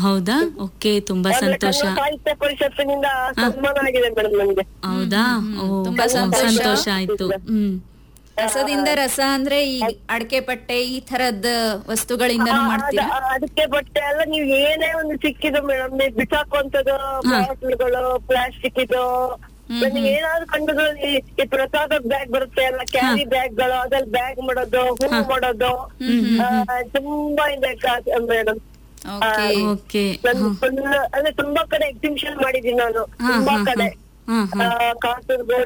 ಹೌದಾ ಓಕೆ ತುಂಬಾ ಆಮೇಲೆ ಸಂತೋಷ ಕನ್ನಡ ಸಾಹಿತ್ಯ ಪರಿಷತ್ತಿನಿಂದ ಸನ್ಮಾನ ಆಗಿದೆ ಮೇಡಮ್ ನಮ್ಗೆ ಹೌದಾ ಓ ತುಂಬಾ ಸಂತೋಷ. ಸಂತೋಷ ಆಯ್ತು ಹ್ಮ್ ರಸದಿಂದ ರಸ ಅಂದ್ರೆ ಈ ಅಡಕೆ ಪಟ್ಟೆ ಈ ತರದ್ ವಸ್ತುಗಳಿಂದನೂ ಮಾಡ್ತೀರಾ ಅದ- ಅದಕ್ಕೆ ಬಟ್ಟೆ ಎಲ್ಲ ನೀವ್ ಏನೇ ಒಂದು ಸಿಕ್ಕಿದ್ದು ಮೇಡಮ್ ನೀವು ಬಿಸಾಕುವಂತದ್ದು ಬಾಟ್ಲ್ಗಳು ಪ್ಲಾಸ್ಟಿಕ್ ಇದು ನೀವ್ ಏನಾದ್ರು ಕಂಡಿದ್ರು ಈ- ಈ ಪ್ರಸಾದ ಬ್ಯಾಗ್ ಬರುತ್ತೆ ಅಲ್ಲ ಕ್ಯಾರಿ ಬ್ಯಾಗ್ ಗಳು ಅದ್ರಲ್ಲಿ ಬ್ಯಾಗ್ ಮಾಡೋದು ಹೂ ಮಾಡೋದು ಆ, ತುಂಬಾ ಇದೆ ಮೇಡಮ್ ಓಕೆ ಓಕೆ ನನ್ ಫುಲ್ ಅಂದ್ರೆ ತುಂಬಾ ಕಡೆ ಎಕ್ಸಿಬಿಷನ್ ಮಾಡಿದೀನಿ ನಾನು ತುಂಬಾ ಕಡೆ ಹಾ ಆ, ಕಾಸರಗೋಡು